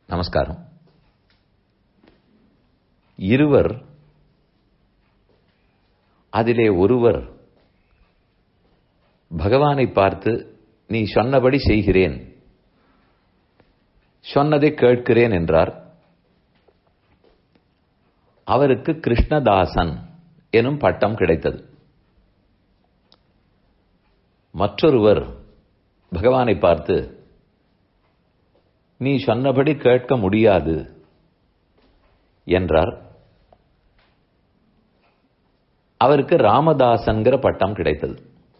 நமஸ்காரம் இருவர் அதிலே ஒருவர் பகவானை பார்த்து நீ சொன்னபடி செய்கிறேன் சொன்னதை கேட்கிறேன் என்றார் அவருக்கு கிருஷ்ணதாசன் எனும் பட்டம் கிடைத்தது மற்றொருவர் பகவானை பார்த்து நீ சொன்னபடி கேட்க முடியாது என்றார் அவருக்கு ராமதாசன்கிற பட்டம் கிடைத்தது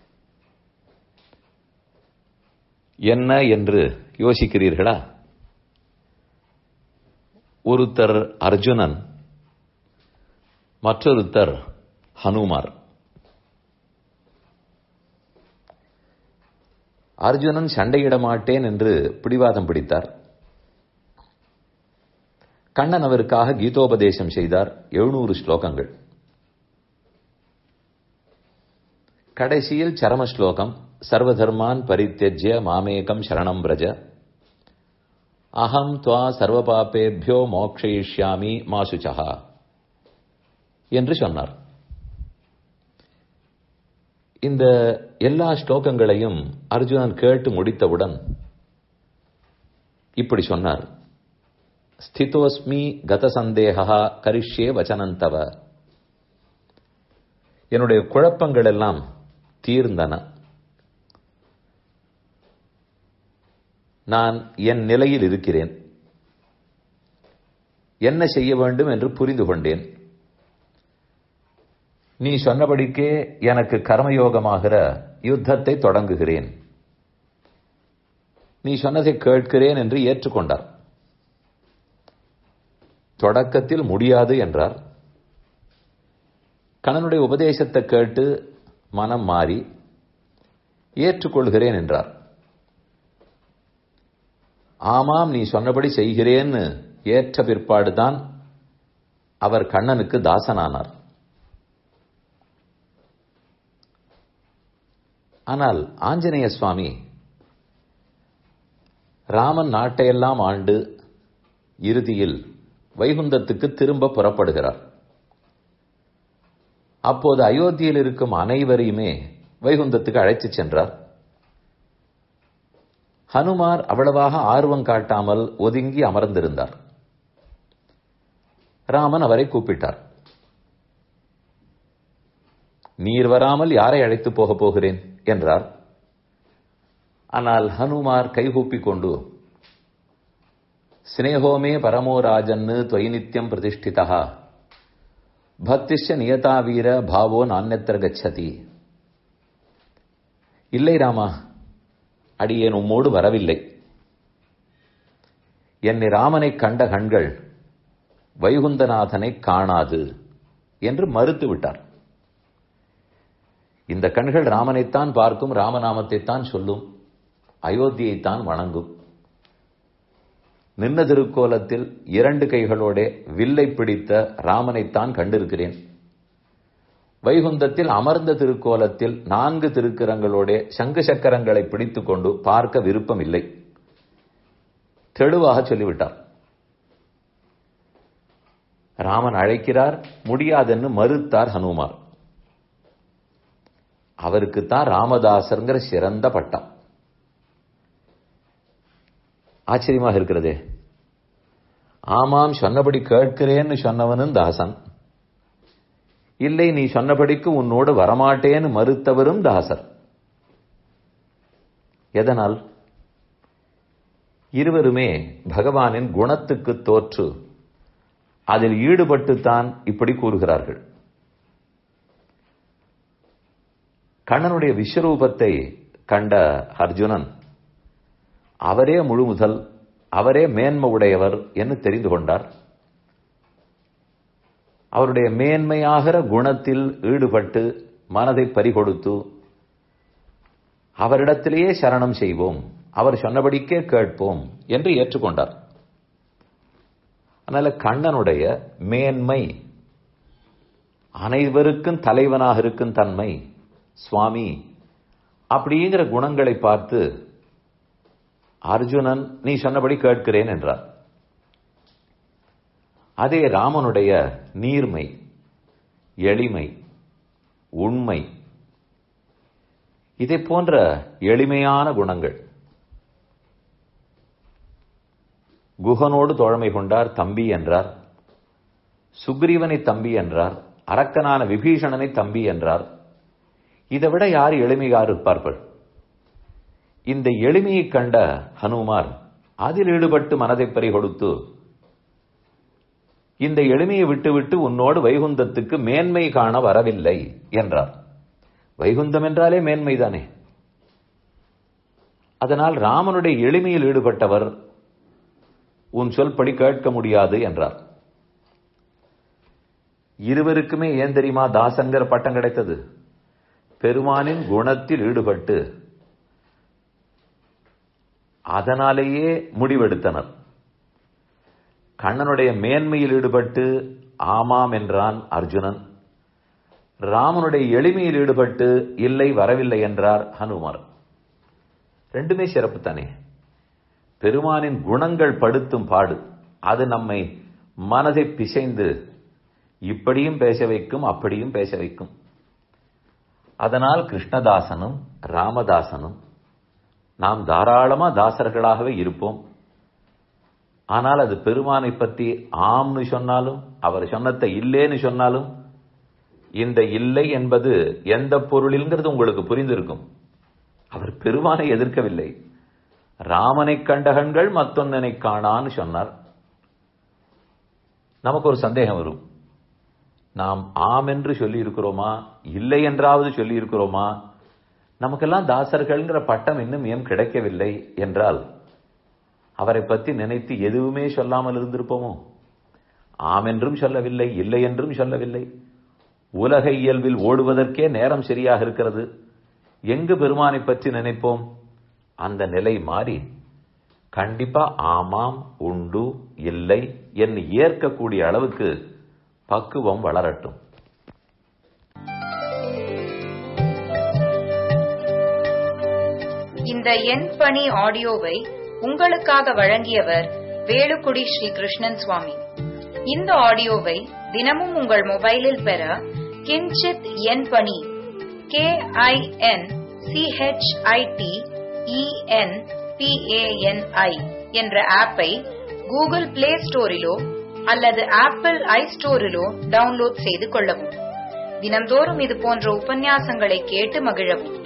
என்ன என்று யோசிக்கிறீர்களா ஒருத்தர் அர்ஜுனன் மற்றொருத்தர் ஹனுமார் அர்ஜுனன் சண்டையிட மாட்டேன் என்று பிடிவாதம் பிடித்தார் கண்ணன் அவருக்காக கீதோபதேசம் செய்தார் எழுநூறு ஸ்லோகங்கள் கடைசியில் சரம ஸ்லோகம் சர்வதர்மான் பரித்தியஜ்ய மாமேகம் சரணம் பிரஜ அகம் துவா சர்வபாப்பேபியோ மோக்ஷயிஷ்யாமி மாசுச்சகா என்று சொன்னார் இந்த எல்லா ஸ்லோகங்களையும் அர்ஜுனன் கேட்டு முடித்தவுடன் இப்படி சொன்னார் ஸ்திதோஸ்மி கத சந்தேகா கரிஷ்யே வச்சனந்தவ என்னுடைய குழப்பங்கள் எல்லாம் தீர்ந்தன நான் என் நிலையில் இருக்கிறேன் என்ன செய்ய வேண்டும் என்று புரிந்து கொண்டேன் நீ சொன்னபடிக்கே எனக்கு கர்மயோகமாகிற யுத்தத்தை தொடங்குகிறேன் நீ சொன்னதை கேட்கிறேன் என்று ஏற்றுக்கொண்டார் தொடக்கத்தில் முடியாது என்றார் கணனுடைய உபதேசத்தை கேட்டு மனம் மாறி ஏற்றுக்கொள்கிறேன் என்றார் ஆமாம் நீ சொன்னபடி செய்கிறேன்னு ஏற்ற பிற்பாடுதான் அவர் கண்ணனுக்கு தாசனானார் ஆனால் ஆஞ்சநேய சுவாமி ராமன் நாட்டையெல்லாம் ஆண்டு இறுதியில் வைகுந்தத்துக்கு திரும்ப புறப்படுகிறார் அப்போது அயோத்தியில் இருக்கும் அனைவரையுமே வைகுந்தத்துக்கு அழைத்துச் சென்றார் ஹனுமார் அவ்வளவாக ஆர்வம் காட்டாமல் ஒதுங்கி அமர்ந்திருந்தார் ராமன் அவரை கூப்பிட்டார் நீர் வராமல் யாரை அழைத்து போக போகிறேன் என்றார் ஆனால் ஹனுமார் கைகூப்பிக் கொண்டு ஸ்னேகோமே பரமோராஜன்னு துவை நித்தியம் பிரதிஷ்டிதா பக்திஷ நியதா வீர பாவோ நான்யத்திர கச்சதி இல்லை ராமா அடியேன் உம்மோடு வரவில்லை என்னை ராமனை கண்ட கண்கள் வைகுந்தநாதனை காணாது என்று மறுத்து விட்டார் இந்த கண்கள் ராமனைத்தான் பார்க்கும் ராமநாமத்தைத்தான் சொல்லும் அயோத்தியைத்தான் வணங்கும் நின்ன திருக்கோலத்தில் இரண்டு கைகளோட வில்லை பிடித்த ராமனைத்தான் கண்டிருக்கிறேன் வைகுந்தத்தில் அமர்ந்த திருக்கோலத்தில் நான்கு திருக்கரங்களோட சங்கு சக்கரங்களை பிடித்துக் கொண்டு பார்க்க விருப்பம் இல்லை தெளிவாக சொல்லிவிட்டார் ராமன் அழைக்கிறார் முடியாதென்னு மறுத்தார் ஹனுமார் அவருக்குத்தான் ராமதாசர்ங்கிற சிறந்த பட்டம் ஆச்சரியமாக இருக்கிறதே ஆமாம் சொன்னபடி கேட்கிறேன்னு சொன்னவனும் தாசன் இல்லை நீ சொன்னபடிக்கு உன்னோடு வரமாட்டேன்னு மறுத்தவரும் தாசர் எதனால் இருவருமே பகவானின் குணத்துக்கு தோற்று அதில் ஈடுபட்டுத்தான் இப்படி கூறுகிறார்கள் கண்ணனுடைய விஸ்வரூபத்தை கண்ட அர்ஜுனன் அவரே முழு முதல் அவரே மேன்மை உடையவர் என்று தெரிந்து கொண்டார் அவருடைய மேன்மையாகிற குணத்தில் ஈடுபட்டு மனதை பறிகொடுத்து அவரிடத்திலேயே சரணம் செய்வோம் அவர் சொன்னபடிக்கே கேட்போம் என்று ஏற்றுக்கொண்டார் அதனால கண்ணனுடைய மேன்மை அனைவருக்கும் தலைவனாக இருக்கும் தன்மை சுவாமி அப்படிங்கிற குணங்களை பார்த்து அர்ஜுனன் நீ சொன்னபடி கேட்கிறேன் என்றார் அதே ராமனுடைய நீர்மை எளிமை உண்மை இதை போன்ற எளிமையான குணங்கள் குகனோடு தோழமை கொண்டார் தம்பி என்றார் சுக்ரீவனை தம்பி என்றார் அரக்கனான விபீஷணனை தம்பி என்றார் இதை விட யார் எளிமையார் இருப்பார்கள் இந்த எளிமையை கண்ட ஹனுமார் அதில் ஈடுபட்டு மனதை பறிகொடுத்து இந்த எளிமையை விட்டுவிட்டு உன்னோடு வைகுந்தத்துக்கு மேன்மை காண வரவில்லை என்றார் வைகுந்தம் என்றாலே மேன்மைதானே அதனால் ராமனுடைய எளிமையில் ஈடுபட்டவர் உன் சொல்படி கேட்க முடியாது என்றார் இருவருக்குமே ஏன் தெரியுமா தாசங்கிற பட்டம் கிடைத்தது பெருமானின் குணத்தில் ஈடுபட்டு அதனாலேயே முடிவெடுத்தனர் கண்ணனுடைய மேன்மையில் ஈடுபட்டு ஆமாம் என்றான் அர்ஜுனன் ராமனுடைய எளிமையில் ஈடுபட்டு இல்லை வரவில்லை என்றார் ஹனுமார் ரெண்டுமே சிறப்பு தானே பெருமானின் குணங்கள் படுத்தும் பாடு அது நம்மை மனதை பிசைந்து இப்படியும் பேச வைக்கும் அப்படியும் பேச வைக்கும் அதனால் கிருஷ்ணதாசனும் ராமதாசனும் நாம் தாராளமா தாசர்களாகவே இருப்போம் ஆனால் அது பெருமானை பற்றி ஆம்னு சொன்னாலும் அவர் சொன்னத்தை இல்லேன்னு சொன்னாலும் இந்த இல்லை என்பது எந்த பொருளில்ங்கிறது உங்களுக்கு புரிந்திருக்கும் அவர் பெருமானை எதிர்க்கவில்லை ராமனை கண்டகன்கள் மத்தொன்னனை காணான்னு சொன்னார் நமக்கு ஒரு சந்தேகம் வரும் நாம் ஆம் என்று சொல்லி இருக்கிறோமா இல்லை என்றாவது சொல்லி இருக்கிறோமா நமக்கெல்லாம் தாசர்கள்ங்கிற பட்டம் இன்னும் ஏன் கிடைக்கவில்லை என்றால் அவரை பற்றி நினைத்து எதுவுமே சொல்லாமல் இருந்திருப்போமோ ஆம் என்றும் சொல்லவில்லை இல்லை என்றும் சொல்லவில்லை உலக இயல்பில் ஓடுவதற்கே நேரம் சரியாக இருக்கிறது எங்கு பெருமானை பற்றி நினைப்போம் அந்த நிலை மாறி கண்டிப்பா ஆமாம் உண்டு இல்லை என்று ஏற்கக்கூடிய அளவுக்கு பக்குவம் வளரட்டும் இந்த எண் பணி ஆடியோவை உங்களுக்காக வழங்கியவர் வேலுக்குடி ஸ்ரீ கிருஷ்ணன் சுவாமி இந்த ஆடியோவை தினமும் உங்கள் மொபைலில் பெற கிஞ்சித் எண் பணி கே ஐ என் சிஹெச்ஐடி இஎன் பிஏஎன்ஐ என்ற ஆப்பை கூகுள் பிளே ஸ்டோரிலோ அல்லது ஆப்பிள் ஐ ஸ்டோரிலோ டவுன்லோட் செய்து கொள்ளவும் தினம்தோறும் இது போன்ற உபன்யாசங்களை கேட்டு மகிழவும்